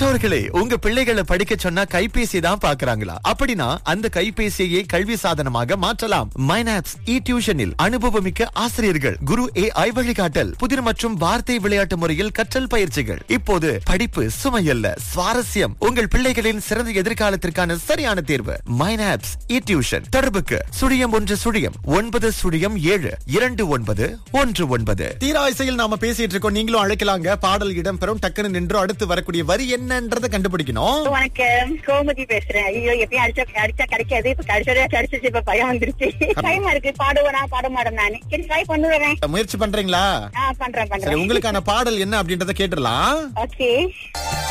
பெற்றோர்களே உங்க பிள்ளைகளை படிக்க சொன்னா கைபேசி தான் பாக்குறாங்களா அப்படின்னா அந்த கைபேசியை கல்வி சாதனமாக மாற்றலாம் மைனாப்ஸ் இ டியூஷனில் அனுபவமிக்க ஆசிரியர்கள் குரு ஏ ஐ வழிகாட்டல் புதிர் மற்றும் வார்த்தை விளையாட்டு முறையில் கற்றல் பயிற்சிகள் இப்போது படிப்பு சுமையல்ல சுவாரஸ்யம் உங்கள் பிள்ளைகளின் சிறந்த எதிர்காலத்திற்கான சரியான தேர்வு மைனாப்ஸ் இ டியூஷன் தொடர்புக்கு சுழியம் ஒன்று சுழியம் ஒன்பது சுழியம் ஏழு இரண்டு ஒன்பது ஒன்று ஒன்பது தீரா இசையில் நாம பேசிட்டு இருக்கோம் நீங்களும் அழைக்கலாங்க பாடல் இடம்பெறும் டக்குன்னு நின்று அடுத்து வரக்கூடிய வரி என்னன்றதை கண்டுபிடிக்கணும் வணக்கம் கோமதி பேசுறேன் ஐயோ எப்பயும் அடிச்சா அடிச்சா கிடைக்காது இப்ப கிடைச்சதே கிடைச்சிச்சு இப்ப பயம் வந்துருச்சு டைமா இருக்கு பாடுவேனா பாட மாட்டேன் நானு சரி ட்ரை பண்ணுவேன் முயற்சி பண்றீங்களா ஆ பண்றேன் சரி பண்றேன் உங்களுக்கான பாடல் என்ன அப்படின்றத கேட்டுடலாம் ஓகே